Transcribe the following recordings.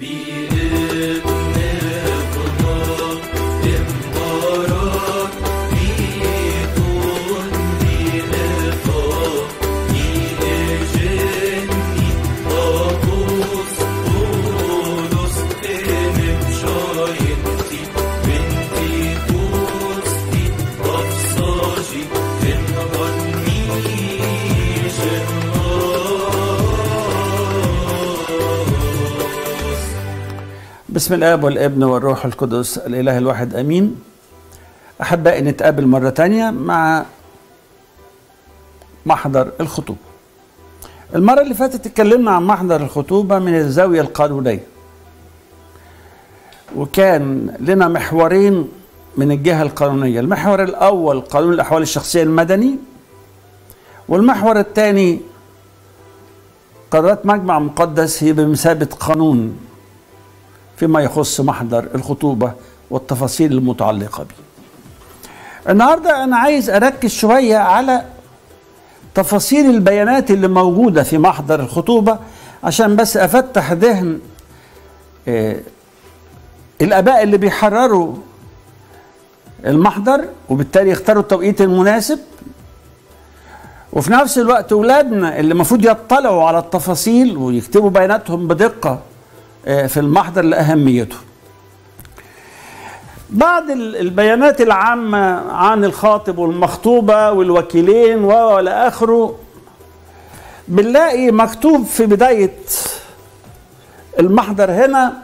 بسم الاب والابن والروح القدس الاله الواحد امين احبائي نتقابل مره تانية مع محضر الخطوبه المره اللي فاتت اتكلمنا عن محضر الخطوبه من الزاويه القانونيه وكان لنا محورين من الجهه القانونيه المحور الاول قانون الاحوال الشخصيه المدني والمحور الثاني قرارات مجمع مقدس هي بمثابه قانون فيما يخص محضر الخطوبة والتفاصيل المتعلقة به النهاردة أنا عايز أركز شوية على تفاصيل البيانات اللي موجودة في محضر الخطوبة عشان بس أفتح ذهن آه الآباء اللي بيحرروا المحضر وبالتالي يختاروا التوقيت المناسب وفي نفس الوقت أولادنا اللي المفروض يطلعوا على التفاصيل ويكتبوا بياناتهم بدقة في المحضر لأهميته بعض البيانات العامة عن الخاطب والمخطوبة والوكيلين وإلى آخره بنلاقي مكتوب في بداية المحضر هنا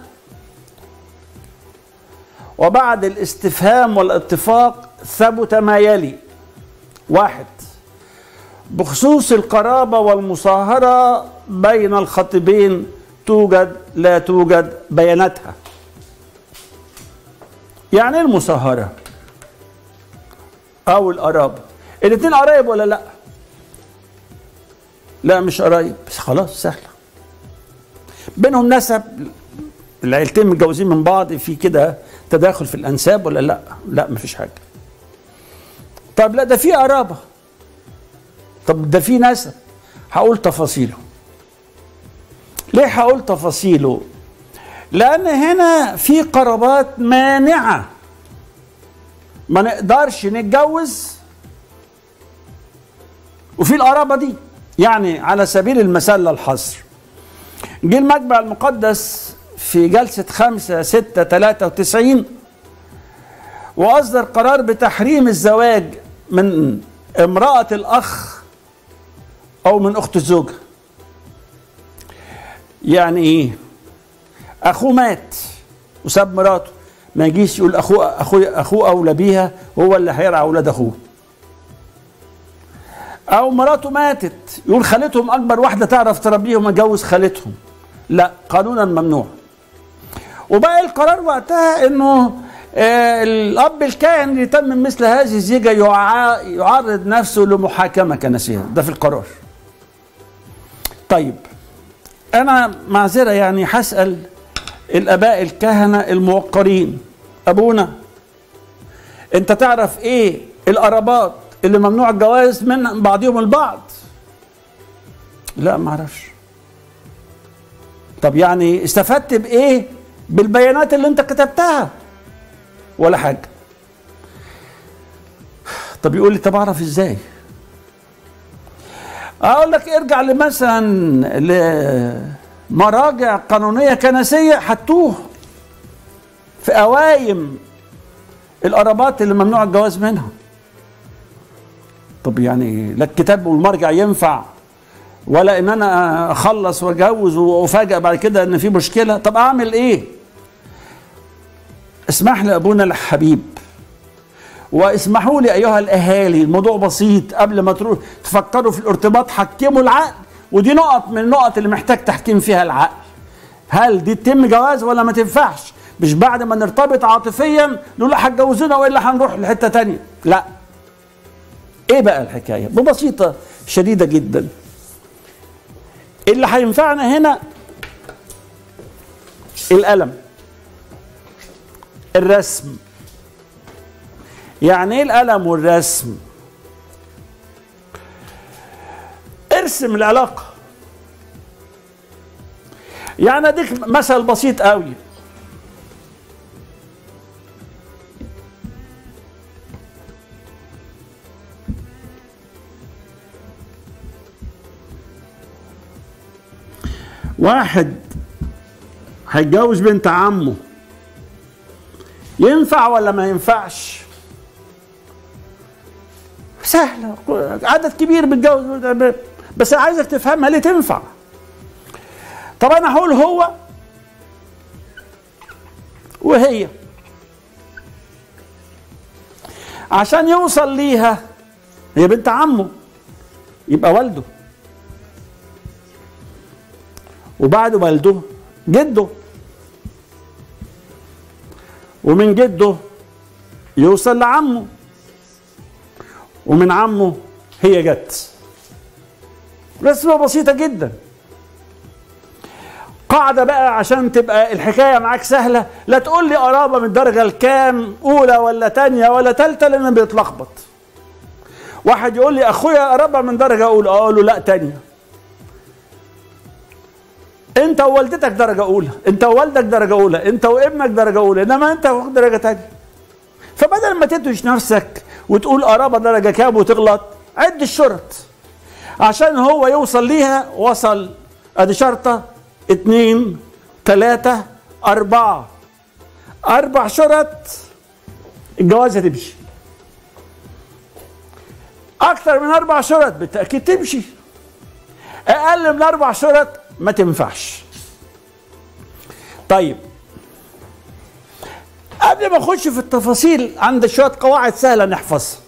وبعد الاستفهام والاتفاق ثبت ما يلي واحد بخصوص القرابة والمصاهرة بين الخطيبين توجد لا توجد بياناتها يعني ايه المصاهره او القرابه الاثنين قرايب ولا لا لا مش قرايب بس خلاص سهله بينهم نسب العيلتين متجوزين من بعض في كده تداخل في الانساب ولا لا لا مفيش حاجه طب لا ده في قرابه طب ده في نسب هقول تفاصيله ليه هقول تفاصيله لان هنا في قرابات مانعه ما نقدرش نتجوز وفي القرابه دي يعني على سبيل المثال للحصر جه المجمع المقدس في جلسة خمسة ستة تلاتة وتسعين وأصدر قرار بتحريم الزواج من امرأة الأخ أو من أخت الزوجة يعني ايه اخوه مات وساب مراته ما يجيش يقول اخوه اخوه اخوه اولى بيها وهو اللي هيرعى اولاد اخوه او مراته ماتت يقول خالتهم اكبر واحده تعرف تربيهم اتجوز خالتهم لا قانونا ممنوع وبقى القرار وقتها انه آه الاب الكاهن اللي يتم مثل هذه الزيجه يعرض نفسه لمحاكمه كنسيه ده في القرار طيب انا معذره يعني هسال الاباء الكهنه الموقرين ابونا انت تعرف ايه القرابات اللي ممنوع الجواز من بعضهم البعض لا ما اعرفش طب يعني استفدت بايه بالبيانات اللي انت كتبتها ولا حاجه طب يقول لي طب اعرف ازاي اقول لك ارجع لمثلا لمراجع قانونيه كنسيه هتوه في قوايم القرابات اللي ممنوع الجواز منها طب يعني لا الكتاب والمرجع ينفع ولا ان انا اخلص واجوز وافاجئ بعد كده ان في مشكله طب اعمل ايه اسمح لي ابونا الحبيب واسمحوا لي ايها الاهالي الموضوع بسيط قبل ما تروح تفكروا في الارتباط حكموا العقل ودي نقط من النقط اللي محتاج تحكيم فيها العقل هل دي تتم جواز ولا ما تنفعش مش بعد ما نرتبط عاطفيا نقول هتجوزنا والا هنروح لحته تانية لا ايه بقى الحكايه ببسيطه شديده جدا اللي هينفعنا هنا القلم الرسم يعني ايه القلم والرسم ارسم العلاقه يعني اديك مثل بسيط قوي واحد هيتجوز بنت عمه ينفع ولا ما ينفعش سهلة عدد كبير بيتجوز بس عايزك تفهمها ليه تنفع طب انا هقول هو وهي عشان يوصل ليها هي بنت عمه يبقى والده وبعد والده جده ومن جده يوصل لعمه ومن عمه هي جت رسمة بسيطة جدا قاعدة بقى عشان تبقى الحكاية معاك سهلة لا تقول لي قرابة من الدرجة الكام أولى ولا تانية ولا تالتة لأن بيتلخبط واحد يقول لي أخويا قرابة من درجة أولى أقول له لا تانية انت ووالدتك درجه اولى انت ووالدك درجه اولى انت وابنك درجه اولى انما انت واخد درجه تانية فبدل ما تدوش نفسك وتقول قرابه درجه كام وتغلط عد الشرط عشان هو يوصل ليها وصل ادي شرطه اتنين تلاتة أربعة أربع شرط الجواز هتمشي أكثر من أربع شرط بالتأكيد تمشي أقل من أربع شرط ما تنفعش طيب قبل ما اخش في التفاصيل عند شويه قواعد سهله نحفظها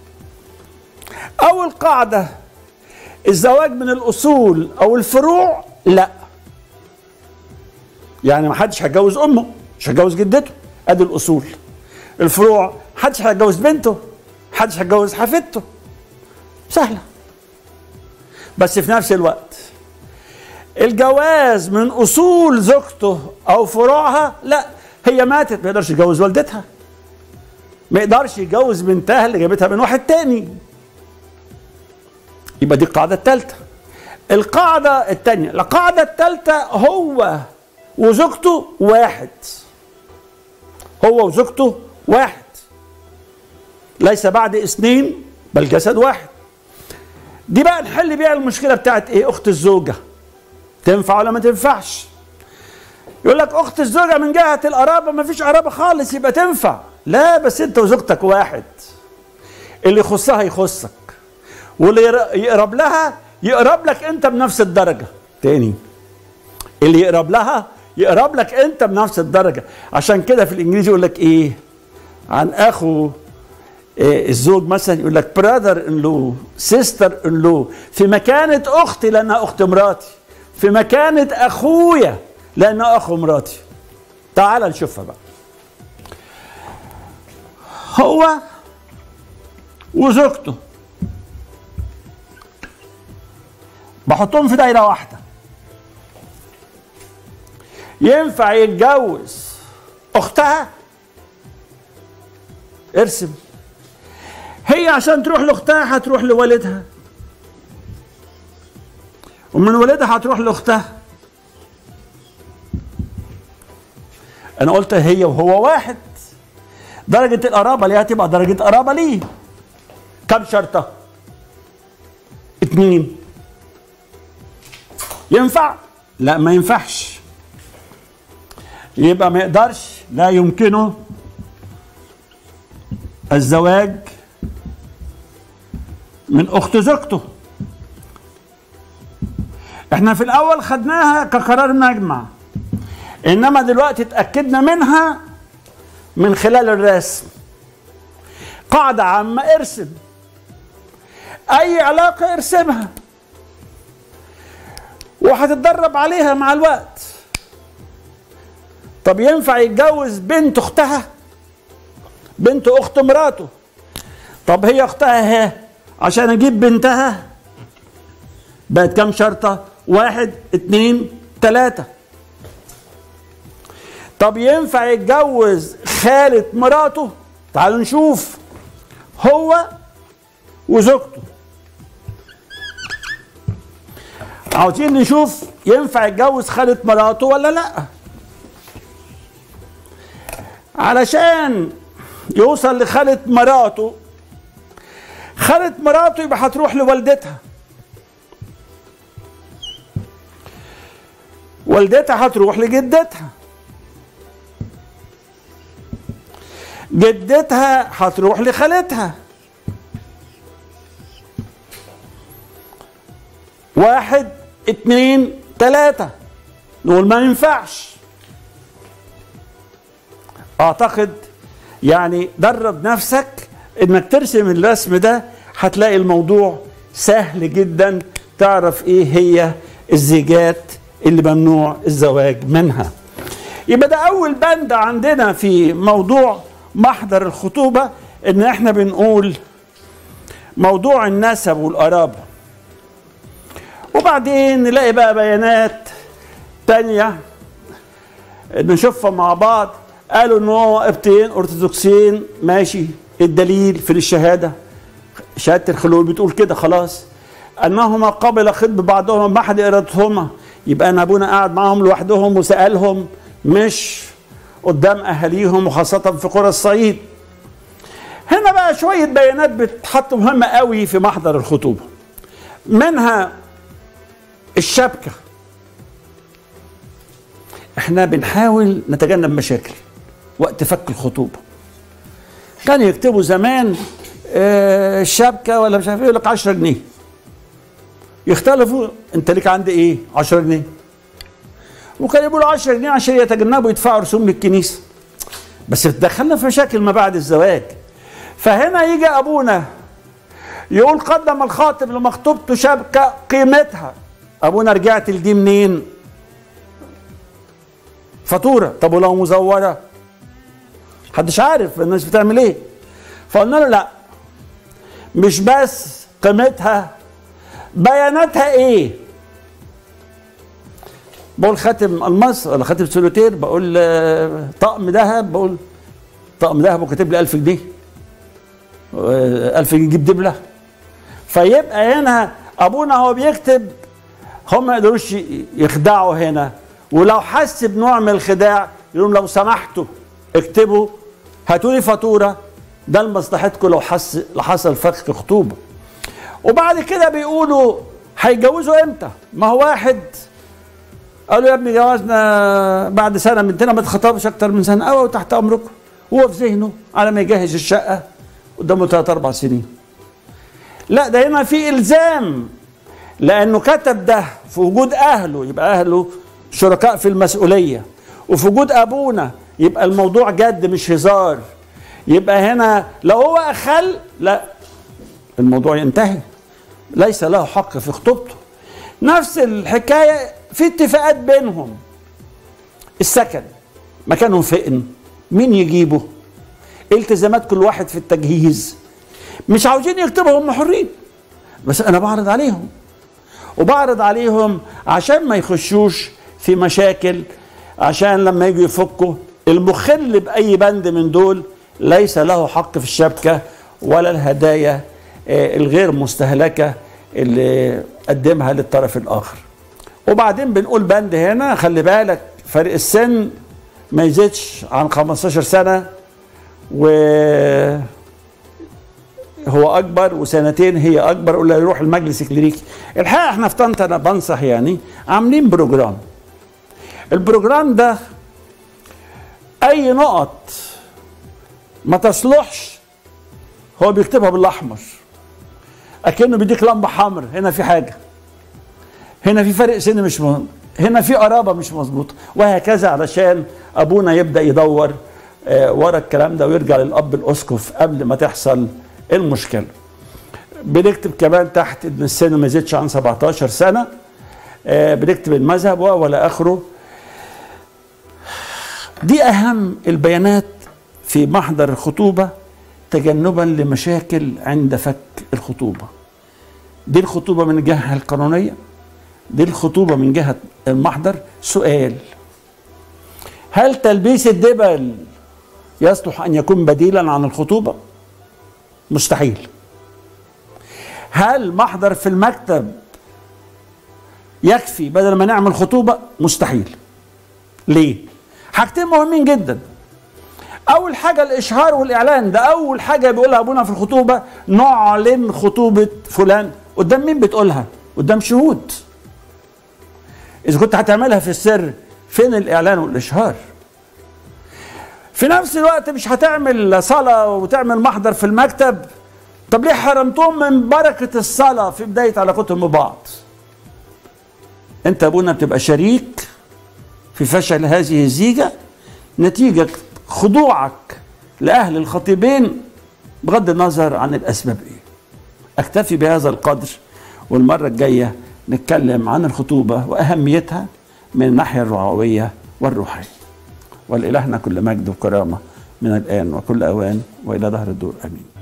اول قاعده الزواج من الاصول او الفروع لا يعني ما حدش هيتجوز امه مش هيتجوز جدته ادي الاصول الفروع حدش هيتجوز بنته حدش هيتجوز حفيدته سهله بس في نفس الوقت الجواز من اصول زوجته او فروعها لا هي ماتت ما يقدرش يتجوز والدتها ما يقدرش يتجوز بنتها اللي جابتها من واحد تاني يبقى دي القاعده الثالثه القاعده الثانيه القاعده الثالثه هو وزوجته واحد هو وزوجته واحد ليس بعد اثنين بل جسد واحد دي بقى نحل بيها المشكله بتاعت ايه اخت الزوجه تنفع ولا ما تنفعش يقول لك اخت الزوجه من جهه القرابه ما فيش قرابه خالص يبقى تنفع لا بس انت وزوجتك واحد اللي يخصها يخصك واللي يقرب لها يقرب لك انت بنفس الدرجه تاني اللي يقرب لها يقرب لك انت بنفس الدرجه عشان كده في الانجليزي يقول لك ايه عن اخو إيه الزوج مثلا يقول لك براذر ان لو سيستر ان لو في مكانه اختي لانها اخت مراتي في مكانة أخويا لأنه أخو مراتي تعال نشوفها بقى هو وزوجته بحطهم في دايرة واحدة ينفع يتجوز أختها ارسم هي عشان تروح لأختها هتروح لوالدها ومن والدها هتروح لاختها انا قلت هي وهو واحد درجة القرابة ليها تبقى درجة قرابة ليه كم شرطة اتنين ينفع لا ما ينفعش يبقى ما يقدرش لا يمكنه الزواج من اخت زوجته احنا في الاول خدناها كقرار مجمع انما دلوقتي اتاكدنا منها من خلال الرسم قاعده عامه ارسم اي علاقه ارسمها وهتتدرب عليها مع الوقت طب ينفع يتجوز بنت اختها بنت اخت مراته طب هي اختها اهي عشان اجيب بنتها بقت كام شرطه واحد اتنين تلاتة طب ينفع يتجوز خالة مراته تعالوا نشوف هو وزوجته عاوزين نشوف ينفع يتجوز خالة مراته ولا لا علشان يوصل لخالة مراته خالة مراته يبقى هتروح لوالدتها والدتها هتروح لجدتها جدتها هتروح لخالتها واحد اتنين تلاتة نقول ما ينفعش اعتقد يعني درب نفسك انك ترسم الرسم ده هتلاقي الموضوع سهل جدا تعرف ايه هي الزيجات اللي ممنوع الزواج منها يبقى ده اول بند عندنا في موضوع محضر الخطوبة ان احنا بنقول موضوع النسب والقرابة وبعدين نلاقي بقى بيانات تانية نشوفها مع بعض قالوا ان هو ابتين ارثوذكسيين ماشي الدليل في الشهاده شهاده الخلود بتقول كده خلاص انهما قبل خطب بعضهما ما حد ارادتهما يبقى انا ابونا قاعد معاهم لوحدهم وسالهم مش قدام اهاليهم وخاصه في قرى الصعيد هنا بقى شويه بيانات بتتحط مهمه قوي في محضر الخطوبه منها الشبكه احنا بنحاول نتجنب مشاكل وقت فك الخطوبه كان يكتبوا زمان آه، الشبكه ولا مش عارف ايه يقول لك 10 جنيه يختلفوا انت ليك عندي ايه 10 جنيه وكانوا يقولوا 10 جنيه عشان يتجنبوا يدفعوا رسوم للكنيسه بس دخلنا في مشاكل ما بعد الزواج فهنا يجي ابونا يقول قدم الخاطب لمخطوبته شبكه قيمتها ابونا رجعت لدي منين فاتوره طب ولو مزوره محدش عارف الناس بتعمل ايه فقلنا له لا مش بس قيمتها بياناتها ايه بقول خاتم الماس ولا خاتم سولوتير بقول آه، طقم ذهب بقول طقم ذهب وكاتب لي 1000 جنيه آه، 1000 جنيه يجيب دبله فيبقى هنا ابونا هو بيكتب هم ما يقدروش يخدعوا هنا ولو حس بنوع من الخداع يقول لو سمحتوا اكتبوا هاتوا لي فاتوره ده لمصلحتكم لو حس لو حصل فك خطوبه وبعد كده بيقولوا هيتجوزوا امتى؟ ما هو واحد قالوا يا ابني جوازنا بعد سنه من هنا ما اتخطبش اكتر من سنه او تحت امركم هو في ذهنه على ما يجهز الشقه قدامه ثلاث اربع سنين لا ده هنا في الزام لانه كتب ده في وجود اهله يبقى اهله شركاء في المسؤوليه وفي وجود ابونا يبقى الموضوع جد مش هزار يبقى هنا لو هو اخل لا الموضوع ينتهي ليس له حق في خطوبته نفس الحكايه في اتفاقات بينهم السكن مكانهم فين مين يجيبه التزامات كل واحد في التجهيز مش عاوزين يكتبوا هم حرين بس انا بعرض عليهم وبعرض عليهم عشان ما يخشوش في مشاكل عشان لما يجوا يفكوا المخل باي بند من دول ليس له حق في الشبكه ولا الهدايا آه، الغير مستهلكه اللي قدمها للطرف الاخر وبعدين بنقول بند هنا خلي بالك فرق السن ما يزيدش عن 15 سنه و هو اكبر وسنتين هي اكبر ولا يروح المجلس الكليريكي الحقيقه احنا في طنطا انا بنصح يعني عاملين بروجرام البروجرام ده اي نقط ما تصلحش هو بيكتبها بالاحمر اكنه بيديك لمبه حمر هنا في حاجه هنا في فرق سن مش مهم هنا في قرابه مش مظبوطه وهكذا علشان ابونا يبدا يدور آه، ورا الكلام ده ويرجع للاب الاسقف قبل ما تحصل المشكله بنكتب كمان تحت ان السن ما يزيدش عن 17 سنه آه، بنكتب المذهب و- ولا اخره دي اهم البيانات في محضر الخطوبه تجنبا لمشاكل عند فك الخطوبه دي الخطوبه من الجهه القانونيه دي الخطوبه من جهه المحضر سؤال هل تلبيس الدبل يصلح ان يكون بديلا عن الخطوبه مستحيل هل محضر في المكتب يكفي بدل ما نعمل خطوبه مستحيل ليه حاجتين مهمين جدا اول حاجه الاشهار والاعلان ده اول حاجه بيقولها ابونا في الخطوبه نعلن خطوبه فلان قدام مين بتقولها قدام شهود اذا كنت هتعملها في السر فين الاعلان والاشهار في نفس الوقت مش هتعمل صلاه وتعمل محضر في المكتب طب ليه حرمتهم من بركه الصلاه في بدايه علاقتهم ببعض انت ابونا بتبقى شريك في فشل هذه الزيجه نتيجه خضوعك لاهل الخطيبين بغض النظر عن الاسباب ايه اكتفي بهذا القدر والمره الجايه نتكلم عن الخطوبه واهميتها من الناحيه الرعويه والروحيه ولإلهنا كل مجد وكرامه من الان وكل اوان والى ظهر الدور امين